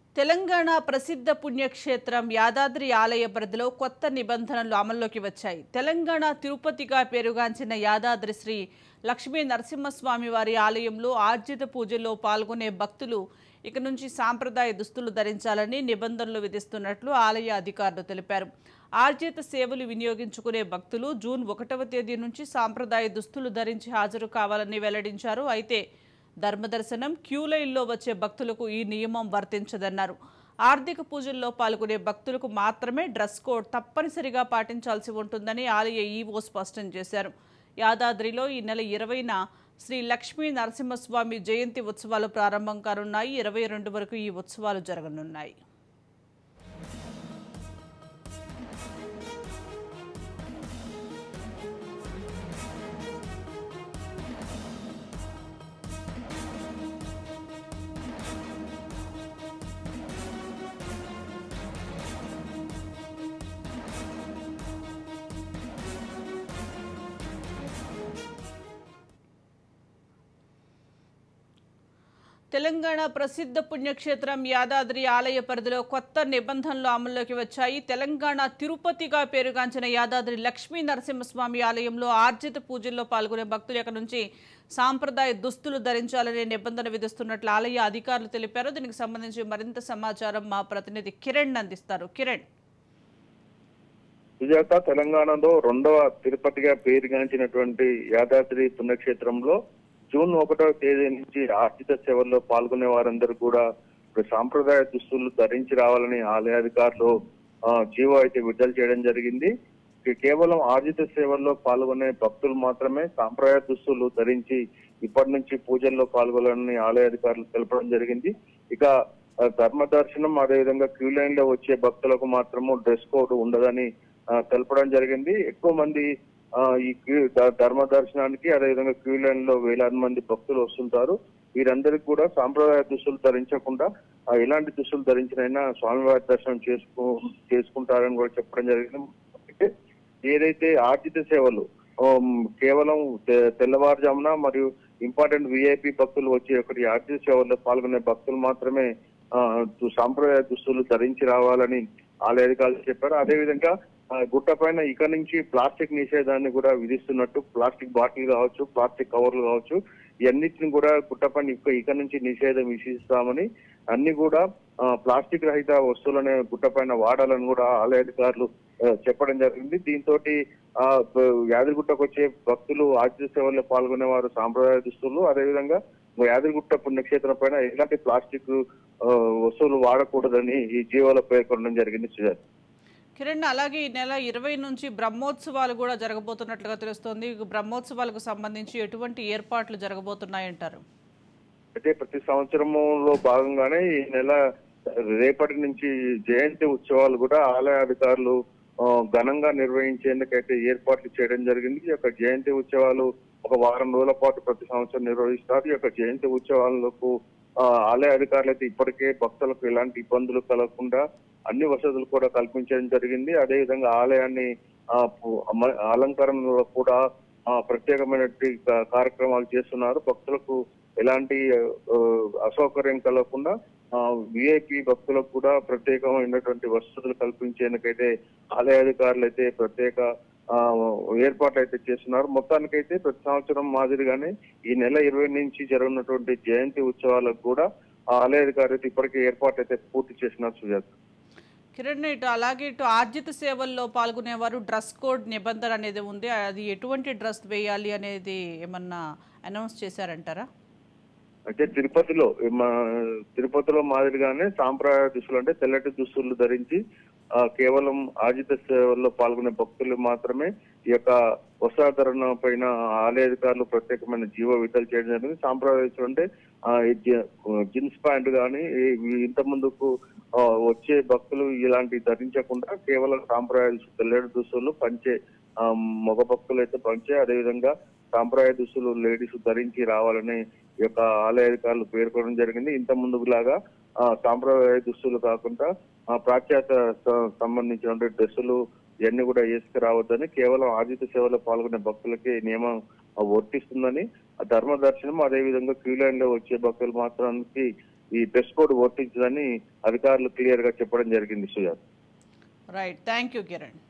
తెలంగాణ ప్రసిద్ధ పుణ్యక్షేత్రం యాదాద్రి ఆలయ పరిధిలో కొత్త నిబంధనలు అమల్లోకి వచ్చాయి తెలంగాణ తిరుపతిగా పేరుగాంచిన యాదాద్రి శ్రీ లక్ష్మీ నరసింహస్వామి వారి ఆలయంలో ఆర్జిత పూజల్లో పాల్గొనే భక్తులు ఇక నుంచి సాంప్రదాయ దుస్తులు ధరించాలని నిబంధనలు విధిస్తున్నట్లు ఆలయ అధికారులు తెలిపారు ఆర్జిత సేవలు వినియోగించుకునే భక్తులు జూన్ ఒకటవ తేదీ నుంచి సాంప్రదాయ దుస్తులు ధరించి హాజరు కావాలని వెల్లడించారు అయితే ధర్మదర్శనం క్యూ లైన్లో వచ్చే భక్తులకు ఈ నియమం వర్తించదన్నారు ఆర్థిక పూజల్లో పాల్గొనే భక్తులకు మాత్రమే డ్రెస్ కోడ్ తప్పనిసరిగా పాటించాల్సి ఉంటుందని ఆలయ ఈవో స్పష్టం చేశారు యాదాద్రిలో ఈ నెల ఇరవైన శ్రీ లక్ష్మీ నరసింహస్వామి జయంతి ఉత్సవాలు ప్రారంభం కానున్నాయి ఇరవై రెండు వరకు ఈ ఉత్సవాలు జరగనున్నాయి తెలంగాణ ప్రసిద్ధ పుణ్యక్షేత్రం యాదాద్రి ఆలయ పరిధిలో కొత్త నిబంధనలు అమల్లోకి వచ్చాయి తెలంగాణ తిరుపతిగా పేరుగాంచిన యాదాద్రి లక్ష్మీ నరసింహస్వామి ఆలయంలో ఆర్జిత పూజల్లో పాల్గొనే భక్తులు ఇక నుంచి సాంప్రదాయ దుస్తులు ధరించాలనే నిబంధన విధిస్తున్నట్లు ఆలయ అధికారులు తెలిపారు దీనికి సంబంధించి మరింత సమాచారం మా ప్రతినిధి కిరణ్ అందిస్తారు కిరణ్ సుజాత తెలంగాణలో రెండవ తిరుపతిగా పేరుగాంచినటువంటి యాదాద్రి పుణ్యక్షేత్రంలో జూన్ ఒకటవ తేదీ నుంచి ఆర్జిత సేవల్లో పాల్గొనే వారందరూ కూడా ఇప్పుడు సాంప్రదాయ దుస్తులు ధరించి రావాలని ఆలయాధికారులు ఆ, జీవో అయితే విడుదల చేయడం జరిగింది ఇక కేవలం ఆర్జిత సేవల్లో పాల్గొనే భక్తులు మాత్రమే సాంప్రదాయ దుస్తులు ధరించి ఇప్పటి నుంచి పూజల్లో పాల్గొనాలని ఆలయ అధికారులు తెలపడం జరిగింది ఇక ఆ, ధర్మ దర్శనం అదేవిధంగా క్యూ లైన్ లో వచ్చే భక్తులకు మాత్రము డ్రెస్ కోడ్ ఉండదని ఆ, తెలపడం జరిగింది ఎక్కువ మంది ఆ, ఈ క్యూ ద- ధర్మ దర్శనానికి అదేవిధంగా క్యూ లైన్ లో వేలాది మంది భక్తులు వస్తుంటారు వీరందరికీ కూడా సాంప్రదాయ దుస్తులు ధరించకుండా ఆ, ఎలాంటి దుస్తులు ధరించినైనా స్వామివారి దర్శనం చేసుకు చేసుకుంటారని కూడా చెప్పడం జరిగింది అయితే ఏదైతే ఆర్జిత సేవలు ఆమ్, కేవలం తె- తెల్లవారుజామున మరియు ఇంపార్టెంట్ విఐపి భక్తులు వచ్చి ఒకటి ఆర్జిత సేవల్లో పాల్గొనే భక్తులు మాత్రమే ఆ, దు- సాంప్రదాయ దుస్తులు ధరించి రావాలని ఆలయ అధికారులు చెప్పారు అదేవిధంగా ఆ, గుట్ట పైన ఇక నుంచి ప్లాస్టిక్ నిషేధాన్ని కూడా విధిస్తున్నట్టు ప్లాస్టిక్ బాటిల్ కావచ్చు ప్లాస్టిక్ కవర్లు కావచ్చు ఇవన్నిటిని కూడా గుట్ట పైన ఇక ఇక నుంచి నిషేధం విధిస్తామని అన్ని కూడా ఆ, ప్లాస్టిక్ రహిత వస్తువులనే గుట్ట పైన వాడాలని కూడా ఆలయ అధికారులు ఆ, చెప్పడం జరిగింది దీంతో యాదగిరిగుట్టకు వచ్చే భక్తులు ఆర్జిత సేవల్లో పాల్గొనే వారు సాంప్రదాయ దుస్తులు అదేవిధంగా యాదగిరిగుట్ట పుణ్యక్షేత్రం పైన ఎలాంటి ప్లాస్టిక్ ఆ, వస్తువులు వాడకూడదని ఈ జీవోలో పేర్కొనడం జరిగింది సుజాత్ కిరణ్ అలాగే ఈ నెల ఇరవై నుంచి బ్రహ్మోత్సవాలు కూడా జరగబోతున్నట్లుగా తెలుస్తోంది ఈ బ్రహ్మోత్సవాలకు సంబంధించి ఎటువంటి ఏర్పాట్లు జరగబోతున్నాయంటారు అయితే ప్రతి సంవత్సరంలో భాగంగానే ఈ నెల రేపటి నుంచి జయంతి ఉత్సవాలు కూడా ఆలయ అధికారులు ఆ, ఘనంగా నిర్వహించేందుకైతే ఏర్పాట్లు చేయడం జరిగింది ఈ యొక్క జయంతి ఉత్సవాలు ఒక వారం రోజుల పాటు ప్రతి సంవత్సరం నిర్వహిస్తారు ఈ యొక్క జయంతి ఉత్సవాలకు ఆ, ఆలయ అధికారులు అయితే ఇప్పటికే భక్తులకు ఎలాంటి ఇబ్బందులు కలగకుండా అన్ని వసతులు కూడా కల్పించడం జరిగింది అదేవిధంగా ఆలయాన్ని ఆ, పు- అమ- అలంకరణలో కూడా ఆ, ప్రత్యేకమైనటువంటి కా- కార్యక్రమాలు చేస్తున్నారు భక్తులకు ఎలాంటి ఆ, అసౌకర్యం కలగకుండా విఐపి భక్తులకు కూడా ప్రత్యేకమైనటువంటి వసతులు కల్పించేందుకైతే ఆలయ అధికారులు అయితే ప్రత్యేక ఆ, ఏర్పాట్లు అయితే చేస్తున్నారు మొత్తానికైతే ప్రతి సంవత్సరం మాదిరిగానే ఈ నెల ఇరవై నుంచి జరగనున్నటువంటి జయంతి ఉత్సవాలకు కూడా ఆ ఆలయ అధికారులు అయితే ఇప్పటికే ఏర్పాట్లు అయితే పూర్తి చేసినారు సుజాత కిరణ్ ఇటు అలాగే ఇటు ఆర్జిత సేవల్లో పాల్గొనేవారు డ్రెస్ కోడ్ నిబంధన అనేది ఉంది అది ఎటువంటి డ్రెస్ వేయాలి అనేది ఏమన్నా అనౌన్స్ చేశారంటారా అయితే తిరుపతిలో మా తిరుపతిలో మాదిరిగానే సాంప్రదాయ దుస్తులు అంటే తెల్లటి దుస్తులు ధరించి ఆ, కేవలం ఆజిత సేవల్లో పాల్గొనే భక్తులు మాత్రమే ఈ యొక్క వస్త్రాధరణ పైన ఆలయ అధికారులు ప్రత్యేకమైన జీవో విడుదల చేయడం జరిగింది సాంప్రదాయ దుస్తులు అంటే ఆ, ఈ జి- జీన్స్ ప్యాంట్ కానీ ఇంత ముందుకు ఆ, వచ్చే భక్తులు ఇలాంటి ధరించకుండా కేవలం సాంప్రదాయ దుస్తులు తెల్లటి దుస్తులు పంచే ఆ, మగ భక్తులు అయితే పంచే అదేవిధంగా సాంప్రదాయ దుస్తులు లేడీస్ ధరించి రావాలని ఈ యొక్క ఆలయ అధికారులు పేర్కొనడం జరిగింది ఇంత ముందుకు లాగా ఆ, సాంప్రదాయ దుస్తులు కాకుండా ఆ, పాశ్చాత్య స- సంబంధించిన డ్రెస్సులు ఇవన్నీ కూడా వేసుకురావద్దని కేవలం ఆదిత్య సేవలో పాల్గొనే భక్తులకి ఈ నియమం ఆ, వర్తిస్తుందని ఆ ధర్మ దర్శనం అదేవిధంగా క్యూ లైన్ లో వచ్చే భక్తులు మాత్రానికి ఈ డ్రెస్ కోడ్ వర్తించదని అధికారులు క్లియర్ గా చెప్పడం జరిగింది Sujath right thank you Kiran